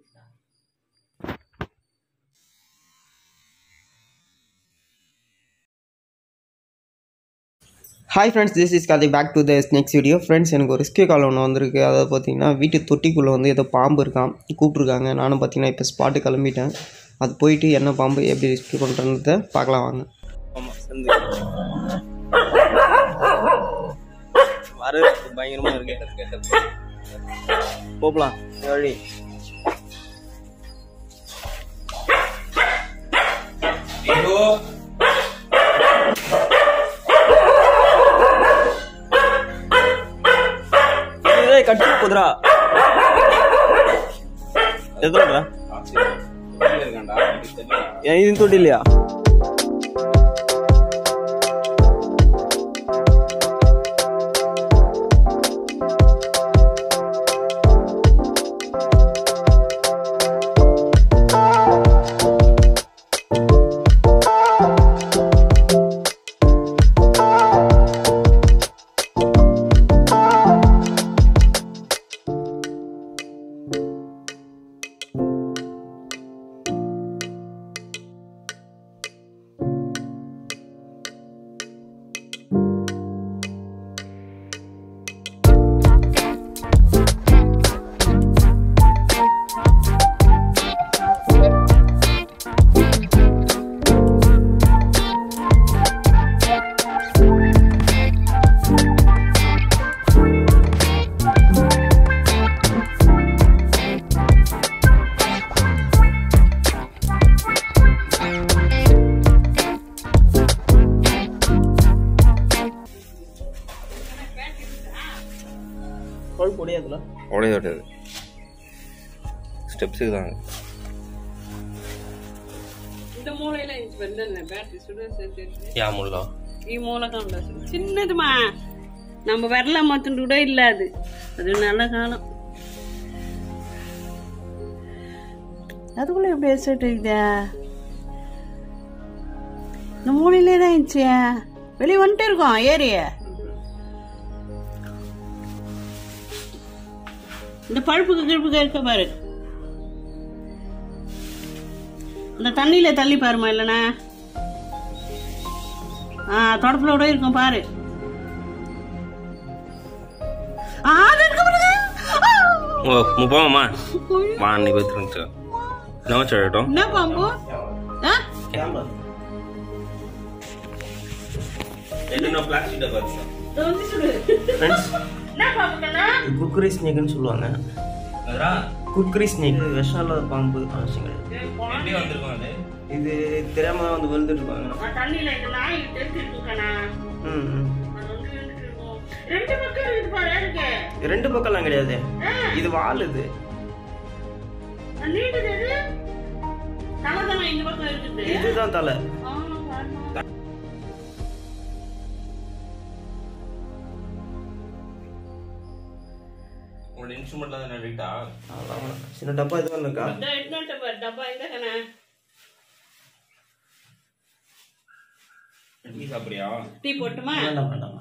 Hi friends this is Kathi back to the next video friends எனக்கு ஒரு rescue கால் ஒன்று வந்திருக்கு அதாவது பார்த்தீங்கன்னா வீட்டு தொட்டிக்குள்ளே வந்து ஏதோ பாம்பு இருக்கான் கூப்பிட்ருக்காங்க நானும் பார்த்தீங்கன்னா இப்போ ஸ்பாட்டு கிளம்பிட்டேன் அது போயிட்டு என்ன பாம்பு எப்படி ரெஸ்கியூ பண்ணுறன்றத பார்க்கலாம் வாங்க ஆமாம் சந்து வரவேற்பு பயங்கரமாக இருக்கு போகலாம் வழி ஏய் கட்டி குதிரா எதுடா ஏன் இது தொட்டி இல்லையா கொழுப்பு உடையாதுல உடையது உடையது ஸ்டெப்ஸுக்கு தாங்க இந்த మూలైన ఇంచు ಬಂದಲ್ಲ ಬ್ಯಾಟ್ರಿ ಸುಡ யா முல்லா ಈ ಮೂಲ ಕಾಣ சின்னதுமா நம்ம வரல மொத்தம் கூட இல்ல அது அது நல்ல காலம் அதுக்குள்ள எப்படி எஸ்டேட் இருக்குதா இந்த மூலையிலே தான் இருந்துச்சு வெளியே வந்துட்டு இருக்கோம் ஏரிய இந்த பழுப்புக்கு கிழப்புக்கு இருக்க பாரு இந்த தண்ணியில தள்ளி பாருமா இல்லைண்ணா ஆ தொடப்புல கூட இருக்கும் பாரு ஆ, அது இருக்கு பாருங்க. ஆ. ஓ முப்பாமா வா நீ பத்துருந்துச்சு நம்ம சொல்லட்டும் என்ன பாம்பு ஆ? என்ன பிளாஸ்டிக் டப்பா இதோ வந்து சொல்லு. ஃப்ரெண்ட்ஸ் என்ன பாம்பு கண்ணா? குக்குரி ஸ்னேக்குன்னு சொல்லுவாங்க குக்குரி ஸ்னேக் விஷம் இல்லாத பாம்பு அவசியம் கிடையாது எப்படி வந்திருக்கும் அது இது தெரியாம வந்து விழுந்துட்டு இருப்பாங்க ஆ, தண்ணியில இந்த நாய் தெரிஞ்சு இருக்கு கண்ணா. ம் ம். அது வந்து விழுந்துட்டு இருக்கும். ரெண்டு பக்கம் இருக்குது பாரு எனக்கு. ரெண்டு பக்கம்லாம் கிடையாது இது வால் இது அது நீட்டுது அது. தலை தானே இந்த பக்கம் இருக்குது. இதுதான் தலை ஆ, பாருமா. உங்களோட இன்ஸ்ட்ருமெண்ட்லாம் தான் நடிட்டா அவ்வளவுதான். சின்ன டப்பா இது ஒன்று இருக்கா இதோ எடுத்துன்னு வந்துட்டேன் பாரு, டப்பா எங்க கண்ணா? டீ சாப்பிட்றியா டீ போட்டுமா வேண்டாம் வேண்டாம்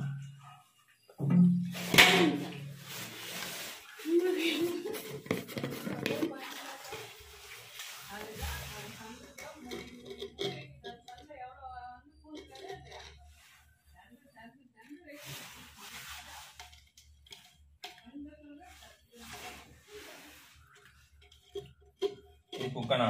குக்கனா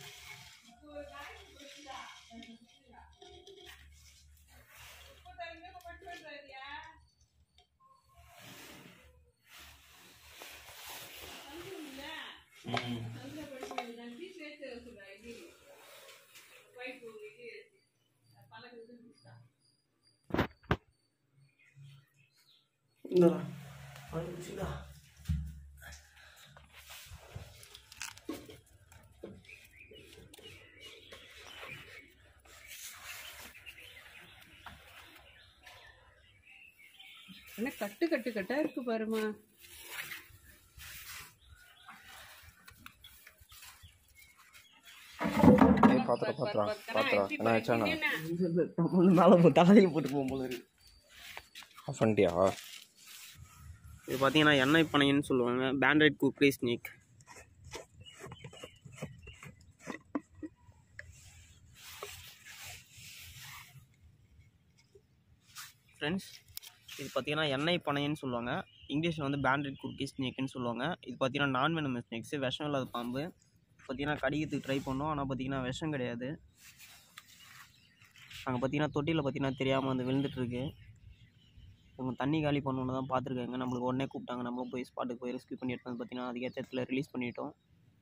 இந்த சிதா என்ன கட்டு கட்டு கட்டா இருக்கு பாருமா பாத்திரம் பாத்திரம் பாத்திரம் என்ன ஆச்சானா மேலே தலையில் போட்டு போகும்போது இருக்கு ஆஃப் பண்ணிட்டியா இது பார்த்தீங்கன்னா எண்ணெய் பனைன்னு சொல்லுவாங்க பேண்ட்ரைட் குக்ரி ஸ்னேக் இது பார்த்தீங்கன்னா எண்ணெய் பனைன்னு சொல்லுவாங்க இங்கிலீஷில் வந்து பேண்டட் குக்கி ஸ்னேக்குன்னு சொல்லுவாங்க இது பார்த்தீங்கன்னா நான் வெனமஸ் ஸ்னேக்ஸு விஷம் இல்லாத பாம்பு பார்த்தீங்கன்னா கடிக்கிறதுக்கு ட்ரை பண்ணோம் ஆனால் பார்த்தீங்கன்னா விஷம் கிடையாது அங்கே பார்த்தீங்கன்னா தொட்டியில் பார்த்தீங்கன்னா தெரியாமல் வந்து விழுந்துட்டுருக்கு இவங்க தண்ணி காலி பண்ணணுன்னு தான் பார்த்துருக்காங்க நம்மளுக்கு உடனே கூப்பிட்டாங்க நம்மளும் போய் ஸ்பாட்டுக்கு போய் ரெஸ்க்யூ பண்ணி எடுத்து வந்து பார்த்தீங்கன்னா அதுக்கேற்ற இடத்துல ரிலீஸ் பண்ணிட்டோம்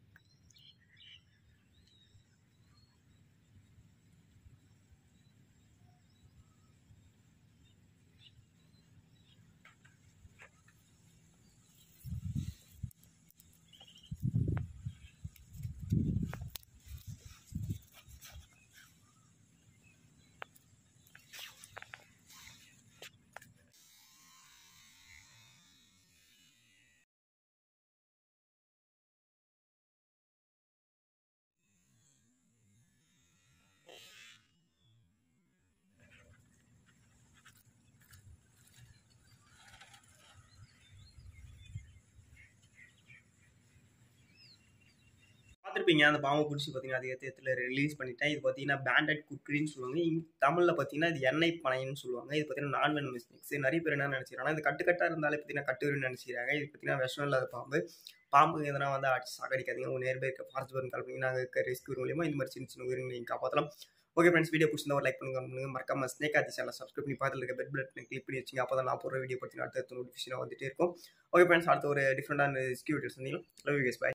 பார்த்துருப்பீங்க அந்த பாம்பை பிடிச்சி பார்த்தீங்கன்னா அது ஏற்றத்தில் ரிலீஸ் பண்ணிட்டேன் இது பார்த்தீங்கன்னா பேண்டட் குக்ரின்னு சொல்லுவாங்க இங் தமிழில் பார்த்தீங்கன்னா இது எண்ணெய் பனைன்னு சொல்லுவாங்க இது பார்த்தீங்கன்னா நான் வென் மிஸ்டேக்ஸ் நிறைய பேர் என்ன நினச்சிக்கிறாங்க இது கட்டுக்கட்டாக இருந்தாலே பார்த்தீங்கன்னா கட்டுருன்னு நினச்சிக்கிறாங்க இது பார்த்தீங்கன்னா விஷம் இல்லாத பாம்பு பாம்பு எதனா வந்து அடிச்சு சாகடிக்காதீங்க உங்கள் நேர் இருக்க ஃபாரஸ்ட் பர்ன் கால் பண்ணி நாங்கள் இருக்க ரெஸ்க்யூ மூலியமாக இந்த மாதிரி சின்ன சின்ன உயிரினை நீங்கள் காப்பாற்றலாம் ஓகே ஃப்ரெண்ட்ஸ் வீடியோ பிடிச்சிருந்தா ஒரு லைக் பண்ணுங்க பண்ணுங்க மறக்காம ஸ்னேக் ஆதி சேனல் சப்ஸ்கிரைப் பண்ணி பார்த்துல இருக்க பெட் பட்டன் கிளிக் பண்ணி வச்சிங்க அப்போ தான் நான் போடுற வீடியோ பற்றி அடுத்த நோட்டிஃபிகேஷன் வந்துட்டே இருக்கும் ஓகே ஃப்ரெண்ட்ஸ் அடுத்த ஒரு டிஃப்ரெண்டான ரெஸ்க்யூ வீடியோஸ் வந்தீங்க லவ் யூ கேஸ் பை